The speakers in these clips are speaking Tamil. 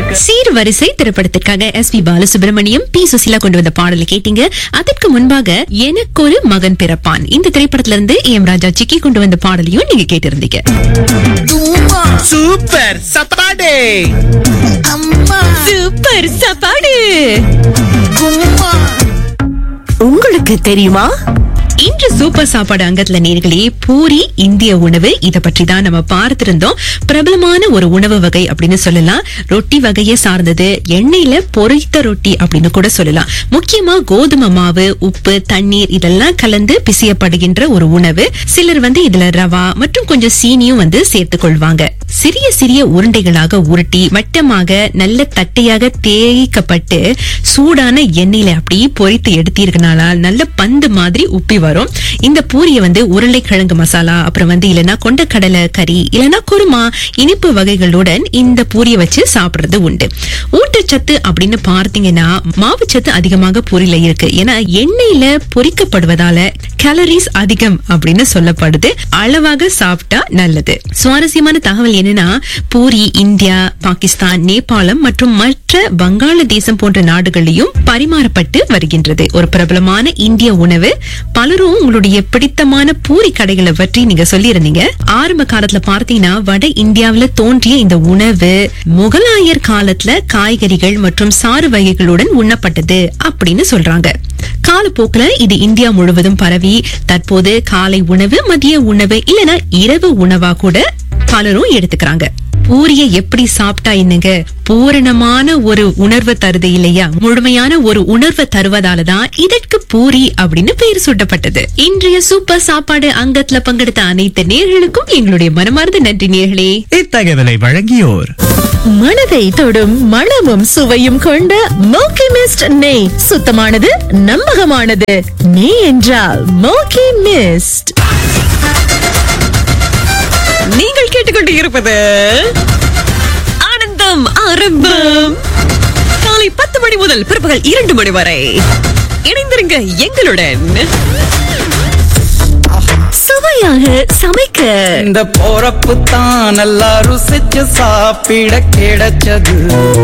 சீர்வரிசை திரைப்படத்திற்காக S P Balasubrahmanyam P Susheela கொண்டு வந்த பாடலை கேட்டீங்க அதற்கு முன்பாக எனக்கொரு மகன் பிறப்பான் இந்த திரைப்படத்துல இருந்து எம் ராஜா சிக்கி கொண்டு வந்த பாடலையும் நீங்க கேட்டிருந்தீங்க சூப்பர் சப்பாடே சூப்பர் சாப்பாடு உங்களுக்கு தெரியுமா இன்று சூப்பர் சாப்பாடு அங்கத்துல நேர்களே பூரி இந்திய உணவு இத பற்றி தான் நம்ம பார்த்திருந்தோம் பிரபலமான ஒரு உணவு வகை அப்படின்னு சொல்லலாம் ரொட்டி வகையை சார்ந்தது எண்ணெயில பொரித்த ரொட்டி அப்படின்னு கூட சொல்லலாம் முக்கியமா கோதுமை மாவு உப்பு தண்ணீர் இதெல்லாம் கலந்து பிசையப்படுகின்ற ஒரு உணவு சிலர் வந்து இதுல ரவா மற்றும் கொஞ்சம் சீனியும் வந்து சேர்த்துக் கொள்வாங்க சிறிய சிறிய உருண்டைகளாக உருட்டி வட்டமாக நல்ல தட்டையாக தேய்க்கப்பட்டு சூடான எண்ணெயில அப்படியே பொரித்து எடுத்தீர்களால் நல்ல பந்து மாதிரி உப்பி வரும் இந்த பூரிய வந்து உருளைக்கிழங்கு மசாலா அப்புறம் வந்து இல்லனா கொண்டக்கடலை கறி இல்லனா குருமா இனிப்பு வகைகளுடன் இந்த பூரியை வச்சு சாப்பிடுறது உண்டு ஊட்டச்சத்து அப்படின்னு பார்த்தீங்கன்னா மாவுச்சத்து அதிகமாக பூரியில இருக்கு ஏன்னா எண்ணெயில பொரிக்கப்படுவதால கேலரிஸ் அதிகம் அப்படின்னு சொல்லப்படுது அளவாக சாப்பிட்டா நல்லது சுவாரஸ்யமான தகவல் என்னன்னா பூரி இந்தியா பாகிஸ்தான் நேபாளம் மற்றும் மற்ற வங்காளதேசம் போன்ற நாடுகளிலும் பரிமாறப்பட்டு வருகின்றது ஒரு பிரபலமான இந்திய உணவு பலரும் உங்களுடைய பிடித்தமான பூரி கடைகளை பற்றி நீங்க சொல்லியிருந்தீங்க ஆரம்ப காலத்துல பார்த்தீங்கன்னா வட இந்தியாவுல தோன்றிய இந்த உணவு முகலாயர் காலத்துல காய்கறிகள் மற்றும் சாறு வகைகளுடன் உண்ணப்பட்டது அப்படின்னு சொல்றாங்க காலப்போக்குல இது இந்தியா முழுவதும் பரவி தற்போது காலை உணவு மதிய உணவு இல்லனா இரவு உணவா கூட பலரும் எடுத்துக்கிறாங்க பூரிய எப்படி சாப்பிட்டா என்னங்க பூரணமான ஒரு உணர்வை தருது இல்லையா முழுமையான ஒரு உணர்வை தருவதாலதான் இதற்கு பூரி அப்படின்னு பெயர் சூட்டப்பட்டது இன்றைய சூப்பர் சாப்பாடு அங்கத்துல பங்கெடுத்த அனைத்து நேர்களுக்கும் எங்களுடைய மனமார்ந்த நன்றி நேர்களே இத்தகவலை வழங்கியோர் மனதை தொடும் மணமும் சுவையும் கொண்ட மோக்கி மிஸ்ட் நெய் சுத்தமானது நம்பகமானது நெய் என்றால் மோக்கி மிஸ்ட் நீங்கள் கேட்டுக்கொண்டு இருப்பது ஆனந்தம் ஆரம்பம் காலை பத்து மணி முதல் பிற்பகல் இரண்டு மணி வரை இணைந்திருங்க எங்களுடன் சுவையாக சமைக்க இந்த போறப்பு தான் நல்லா ருசிச்சு சாப்பிட கிடைச்சது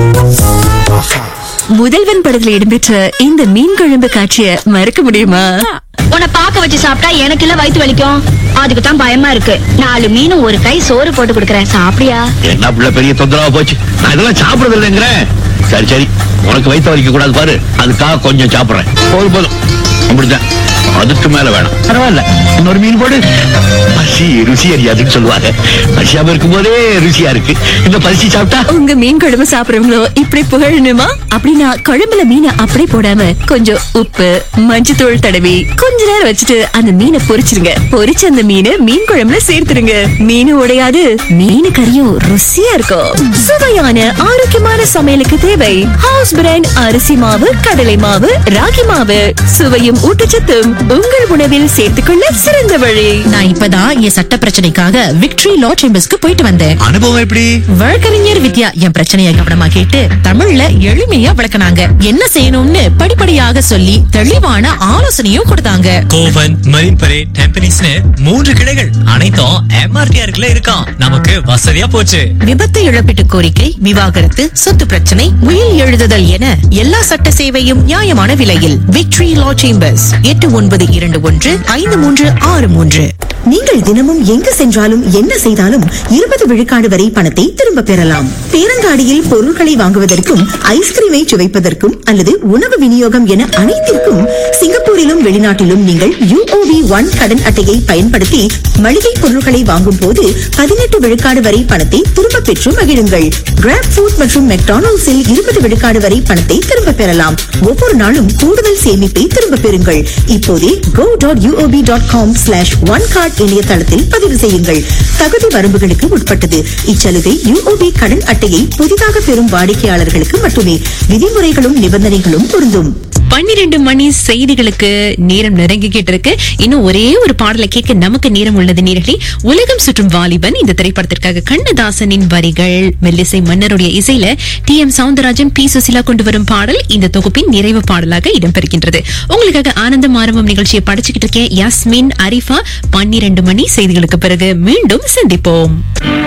முதல்வன் படத்துல இடம்பெற்ற இந்த மீன் குழம்பு காட்சிய மறக்க முடியுமா உன்னை பாக்க வச்சு சாப்பிட்டா எனக்கு இல்ல வயித்து வலிக்கும் அதுக்கு தான் பயமா இருக்கு நாலு மீனும் ஒரு கை சோறு போட்டு கொடுக்கறேன் சாப்பிடியா என்ன பிள்ளை பெரிய தொந்தரவா போச்சு நான் இதெல்லாம் சாப்பிடுறது இல்லைங்கிறேன் சரி சரி உனக்கு வயிற்று வலிக்க கூடாது பாரு அதுக்காக கொஞ்சம் சாப்பிடுறேன் போதும் போதும் அப்படிதான் அதுக்கு மேல வேணாம் பரவாயில்ல இன்னொரு மீன் போடு பசி ருசி அறியாதுன்னு சொல்லுவாங்க பசியாம இருக்கும் போதே ருசியா இருக்கு இந்த பரிசி சாப்பிட்டா உங்க மீன் குழம்பு சாப்பிடுறவங்களோ இப்படி புகழணுமா அப்படின்னா குழம்புல மீனை அப்படியே போடாம கொஞ்சம் உப்பு மஞ்சத்தூள் தடவி கொஞ்ச நேரம் வச்சுட்டு அந்த மீனை பொரிச்சிருங்க பொரிச்ச அந்த மீனை மீன் குழம்புல சேர்த்துருங்க மீன் உடையாது மீன் கறியும் ருசியா இருக்கும் சுவையான ஆரோக்கியமான சமையலுக்கு தேவை ஹவுஸ் பிராண்ட் அரிசி மாவு கடலை மாவு ராகி மாவு சுவையும் ஊட்டச்சத்தும் உங்கள் உணவில் சேர்த்துக்கொள்ள சிறந்த வழி நான் இப்பதான் என் சட்ட பிரச்சனைக்காக விக்டரி லா சேம்பர்ஸ்க்கு போயிட்டு வந்தேன் அனுபவம் எப்படி வழக்கறிஞர் வித்யா என் பிரச்சனைய கவனமா கேட்டு தமிழ்ல எளிமையா விளக்குனாங்க என்ன செய்யணும்னு படிப்படியாக சொல்லி தெளிவான ஆலோசனையும் கொடுத்தாங்க கோவன் மரீன் பரேட் டெம்பனிஸ்னு மூன்று கிளைகள் அனைத்தும் எம்ஆர்டிஆருக்குள்ள இருக்கான் நமக்கு வசதியா போச்சு விபத்து இழப்பீட்டு கோரிக்கை விவாகரத்து சொத்து பிரச்சனை உயில் எழுதுதல் என எல்லா சட்ட சேவையும் நியாயமான விலையில் விக்டரி லா சேம்பர்ஸ் எட்டு ஒன்பது இரண்டு ஒன்று ஐந்து மூன்று ஆறு மூன்று நீங்கள் தினமும் எங்கு சென்றாலும் என்ன செய்தாலும் இருபது விழுக்காடு வரை பணத்தை திரும்ப பெறலாம் பேரங்காடியில் பொருட்களை வாங்குவதற்கும் ஐஸ்கிரீமை சுவைப்பதற்கும் அல்லது உணவு விநியோகம் என அனைத்திற்கும் சிங்கப்பூரிலும் வெளிநாட்டிலும் நீங்கள் யூஓவி ஒன் கடன் அட்டையை பயன்படுத்தி மளிகை பொருட்களை வாங்கும் போது பதினெட்டு விழுக்காடு வரை பணத்தை திரும்ப பெற்று மகிழுங்கள் கிராப் ஃபுட் மற்றும் மெக்டானல்ட்ஸில் இருபது விழுக்காடு வரை பணத்தை திரும்ப பெறலாம் ஒவ்வொரு நாளும் கூடுதல் சேமிப்பை திரும்ப பெறுங்கள் இப்போதே go dot UOB dot com slash one card இணையதளத்தில் பதிவு செய்யுங்கள் தகுதி வரம்புகளுக்கு உட்பட்டது இச்சலுகை யூஓபி கடன் அட்டையை புதிதாக பெறும் வாடிக்கையாளர்களுக்கு மட்டுமே விதிமுறைகளும் நிபந்தனைகளும் பொருந்தும் பன்னிரண்டு மணி செய்திகளுக்கு நேரம் நெருங்கிக்கிட்டு இருக்கு இன்னும் ஒரே ஒரு பாடலை கேட்க நமக்கு நேரம் உள்ளது நேர்களே உலகம் சுற்றும் வாலிபன் இந்த திரைப்படத்திற்காக கண்ணதாசனின் வரிகள் மெல்லிசை மன்னருடைய இசையில T M Soundararajan P Susheela கொண்டு வரும் பாடல் இந்த தொகுப்பின் நிறைவு பாடலாக இடம்பெறுகின்றது உங்களுக்காக ஆனந்தம் ஆரம்பம் நிகழ்ச்சியை படிச்சுக்கிட்டு இருக்கேன் யாஸ்மின் அரிஃபா பன்னிரண்டு மணி செய்திகளுக்கு பிறகு மீண்டும் சந்திப்போம்